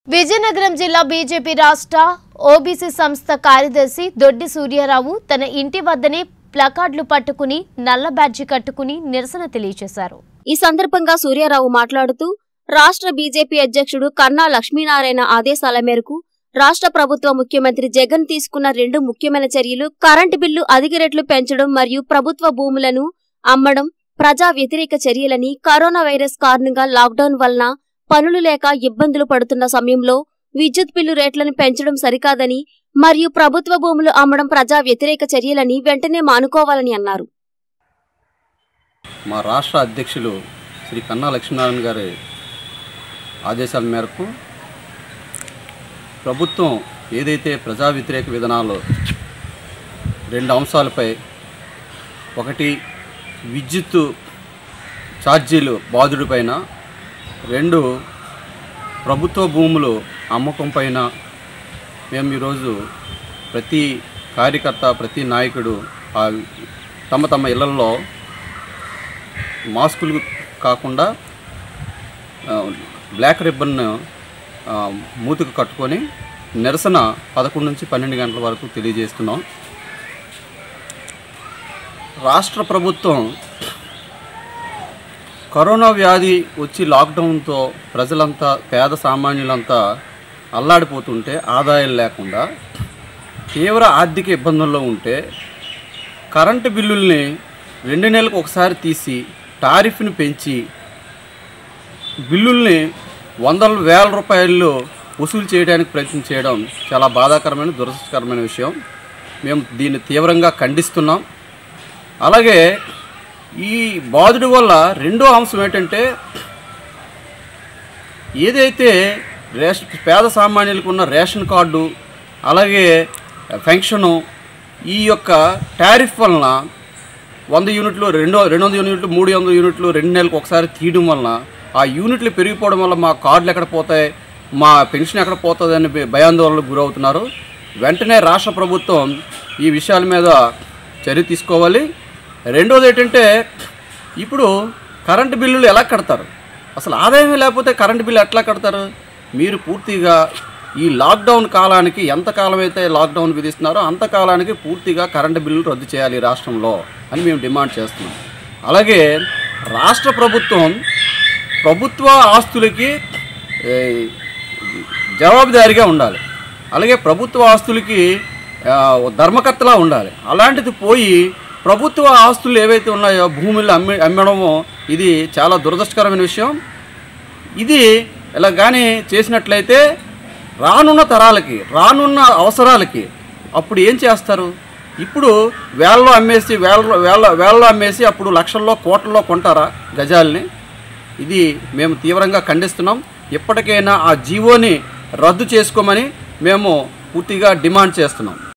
విజయనగరం జిల్లా బీజేపీ రాష్ట్ర ఓబీసీ సంస్థ కార్యదర్శి దొడ్డి సూర్యారావు తన ఇంటి వద్దనే ప్లకార్డులు పట్టుకుని నల్ల బ్యాడ్జి కట్టుకుని నిరసన తెలియజేశారు ఈ సందర్భంగా సూర్యారావు మాట్లాడుతూ రాష్ట్ర బీజేపీ అధ్యక్షుడు కన్నా లక్ష్మీనారాయణ ఆదేశాల మేరకు రాష్ట్ర ప్రభుత్వ ముఖ్యమంత్రి జగన్ తీసుకున్న రెండు ముఖ్యమైన చర్యలు కరెంటు బిల్లు అధిక రేట్లు పెంచడం మరియు ప్రభుత్వ భూములను అమ్మడం ప్రజా వ్యతిరేక చర్యలని కరోనా వైరస్ కారణంగా లాక్డౌన్ వలన పనులు లేక ఇబ్బందులు పడుతున్న సమయంలో విద్యుత్ బిల్లు రేట్లను పెంచడం సరికాదని మరియు ప్రభుత్వ భూములు అమ్మడం ప్రజా వ్యతిరేక చర్యలని వెంటనే మానుకోవాలని అన్నారు మా రాష్ట్ర అధ్యక్షులు శ్రీ కన్నా లక్ష్మీనారాయణ గారి ఆదేశాల మేరకు ప్రభుత్వం ఏదైతే ప్రజా వ్యతిరేక విధానాలు రెండు అంశాలపై ఒకటి విద్యుత్తు ఛార్జీలు బాధుడి పైన రెండు ప్రభుత్వ భూములు అమ్మకం పైన మేము ఈరోజు ప్రతి కార్యకర్త ప్రతి నాయకుడు ఆ తమ తమ ఇళ్లలో మాస్కులు కాకుండా ఆ, బ్లాక్ రిబ్బన్ ఆ, మూతికి కట్టుకొని నిరసన పదకొండు నుంచి పన్నెండు గంటల వరకు తెలియజేస్తున్నాం రాష్ట్ర ప్రభుత్వం కరోనా వ్యాధి వచ్చి లాక్డౌన్తో ప్రజలంతా పేద సామాన్యులంతా అల్లాడిపోతుంటే ఆదాయం లేకుండా తీవ్ర ఆర్థిక ఇబ్బందుల్లో ఉంటే కరెంటు బిల్లుల్ని రెండు నెలలకు ఒకసారి తీసి టారిఫ్ని పెంచి బిల్లుల్ని వందల వేల రూపాయలు వసూలు చేయడానికి ప్రయత్నం చేయడం చాలా బాధాకరమైన దురదృష్టకరమైన విషయం మేము దీన్ని తీవ్రంగా ఖండిస్తున్నాం అలాగే ఈ బాధుడి వల్ల రెండో అంశం ఏంటంటే ఏదైతే రేషన్ పేద సామాన్యులకు ఉన్న రేషన్ కార్డు అలాగే పెన్షను ఈ యొక్క టారిఫ్ వలన వంద యూనిట్లు రెండు రెండు వందల యూనిట్లు మూడు వందల యూనిట్లు రెండు నెలలకు ఒకసారి తీయడం వలన ఆ యూనిట్లు పెరిగిపోవడం వల్ల మా కార్డులు ఎక్కడ పోతాయి మా పెన్షన్ ఎక్కడ పోతుంది అని భయాందోళనకు గురవుతున్నారు వెంటనే రాష్ట్ర ప్రభుత్వం ఈ విషయాల మీద చర్య తీసుకోవాలి రెండోది ఏంటంటే ఇప్పుడు కరెంటు బిల్లులు ఎలా కడతారు అసలు ఆదాయమే లేకపోతే కరెంటు బిల్లు ఎట్లా కడతారు మీరు పూర్తిగా ఈ లాక్డౌన్ కాలానికి ఎంత కాలం అయితే లాక్డౌన్ విధిస్తున్నారో అంత కాలానికి పూర్తిగా కరెంటు బిల్లులు రద్దు చేయాలి ఈ రాష్ట్రంలో అని మేము డిమాండ్ చేస్తున్నాం అలాగే రాష్ట్ర ప్రభుత్వం ప్రభుత్వ ఆస్తులకి ఏ, జవాబుదారీగా ఉండాలి అలాగే ప్రభుత్వ ఆస్తులకి ఆ, ధర్మకర్తలా ఉండాలి అలాంటిది పోయి ప్రభుత్వ ఆస్తులు ఏవైతే ఉన్నాయో భూములు అమ్మి అమ్మడము ఇది చాలా దురదృష్టకరమైన విషయం ఇది ఇలా కానీ చేసినట్లయితే రానున్న తరాలకి రానున్న అవసరాలకి అప్పుడు ఏం చేస్తారు ఇప్పుడు వేలలో అమ్మేసి వేల వేల వేలలో అమ్మేసి అప్పుడు లక్షల్లో కోట్లలో కొంటారా గజాల్ని ఇది మేము తీవ్రంగా ఖండిస్తున్నాం ఇప్పటికైనా ఆ జీవోని రద్దు చేసుకోమని మేము పూర్తిగా డిమాండ్ చేస్తున్నాం